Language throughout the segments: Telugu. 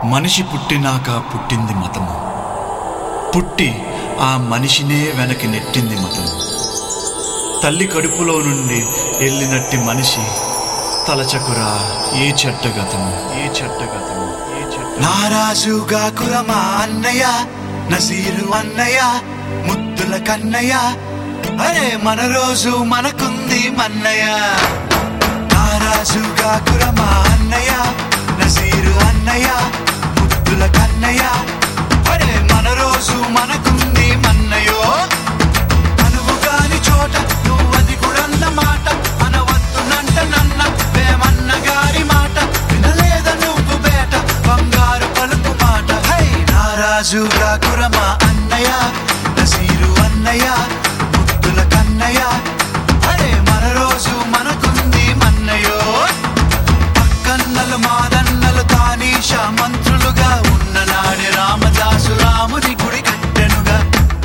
మనిషి పుట్టినాక పుట్టింది మతము పుట్టి ఆ మనిషినే వెనక్కి నెట్టింది మతము తల్లి కడుపులో నుండి వెళ్ళినట్టి మనిషి తలచకురా ఏ చెట్టగతము ఏ చెట్టగతము ఏ చెట్ట నారాజుగా కురమా అన్నయ్య నసీరు అన్నయ్య ముద్దుల కన్నయ్య అరే మన రోజు మనకుంది మన్నయ్య నారాజుగా కురమా అన్నయ్య నసీరు అన్నయ్య ముద్దుల కన్నయ్య అరే మన రోజు మనకుంది మన్నయో అనువు కాని చోట నువ్వది కూడన్న మాట అనవద్దునంట నన్న వేమన్న గారి మాట వినలేద నువ్వు బేట బంగారు పలుకు మాట హై నారాజుగా కురమా అన్నయ్య నసీరు అన్నయ్య ముద్దుల కన్నయ్య అరే మన రోజు మనకుంది మన్నయో పక్కన్నలు మాదన్నలు తానీష మంత్రులుగా ఉన్న నాడి రామదాసు రాముని గుడి కట్టెనుగా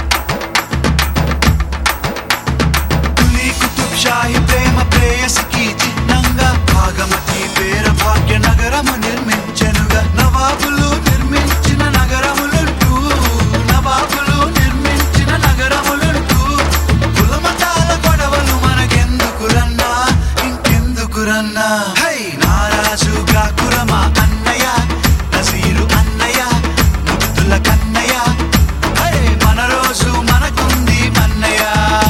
కులీ కుతుబ్ షాహి ప్రేమ ప్రేయసికి చిహ్నంగా భాగమతి పేర భాగ్య నగరము నిర్మించెనుగా నవాబులు నిర్మించిన నగరములుంటూ నవాబులు నిర్మించిన నగరములుంటూ కులమతాల గొడవలు మనకెందుకురన్నా ఇంకెందుకురన్నా హై నారాజుగా కురమా అన్నయ్య నసీరు అన్నయ్య ముద్దుల కన్నయ్య హరే మన రోజు మనకుంది మన్నయ్య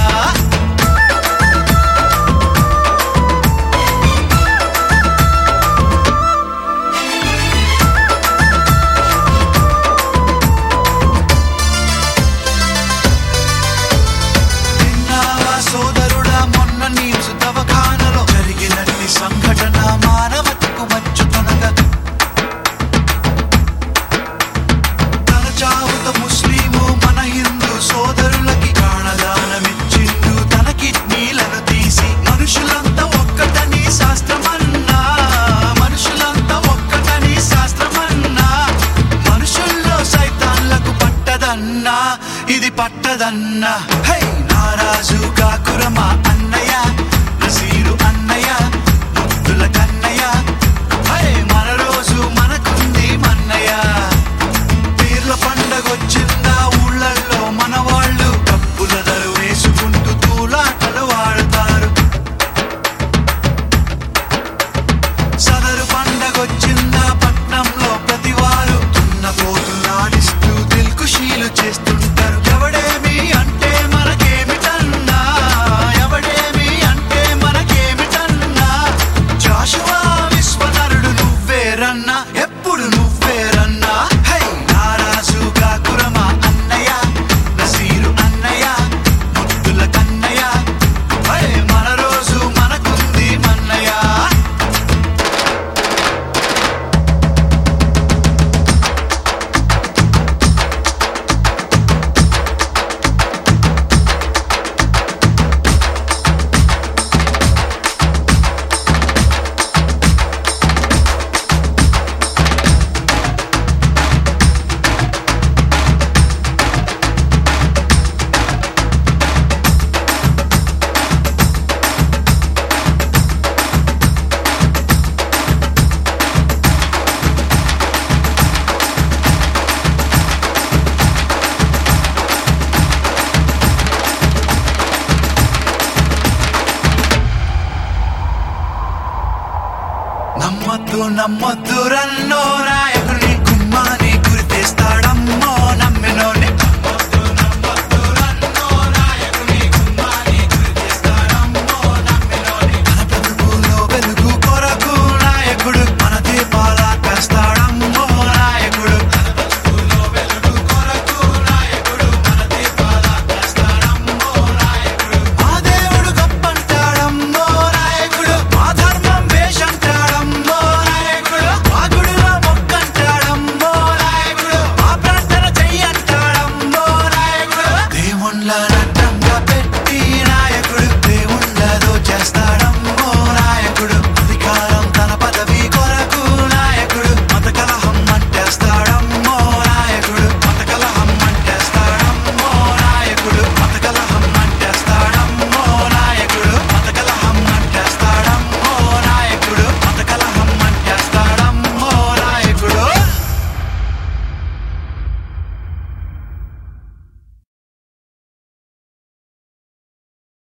విన్నావా సోదరుడా మొన్న నీచు దవఖానలో జరిగినట్టి సంఘటన మానవతకు మచ్చుతునగా తన చావుతో ముస్లిము మన హిందూ సోదరులకి ప్రాణదానమిచ్చిండు తన కిడ్నీలను తీసి మనుషులంతా ఒక్కటని శాస్త్రమన్నా మనుషులంతా ఒక్కటని శాస్త్రమన్నా మనుషుల్లో సైతాన్లకు పట్టదన్నా ఇది పట్టదన్నా హై నారాజుగా కురమా అన్నయ్య నసీరు అన్నయ్య ముద్దుల కన్నయ్య హై మన రోజు మనకుంది మన్నయ్య పీర్ల పండగొచ్చిందా ఊళ్ళల్లో మన వాళ్ళు డబ్బుల ధర వేసుకుంటూ తూలాటలు ఆడతారు సదరు పండగొచ్చిందా పట్నంలో ప్రతి వారు తున్నపోతులాడిస్తూ దిల్కుషీలు చేస్తుంటారు ఎవడేమి అంటే మనకేమిటన్నా ఎవడేమి అంటే మనకేమిటన్నా జాషువా విశ్వనరుడు నువ్వేరన్నా ఎప్పుడు నువ్వేరన్నా హై నారాజుగా కురమా అన్నయ్య నసీరు అన్నయ్య ముద్దుల కన్నయ్య హై మన రోజు మనకుంది మన్నయ్య నమ్మద్దు నమ్మద్దు రన్నో నాయకుని కుమ్మాని గురి తెస్తాడమ్మో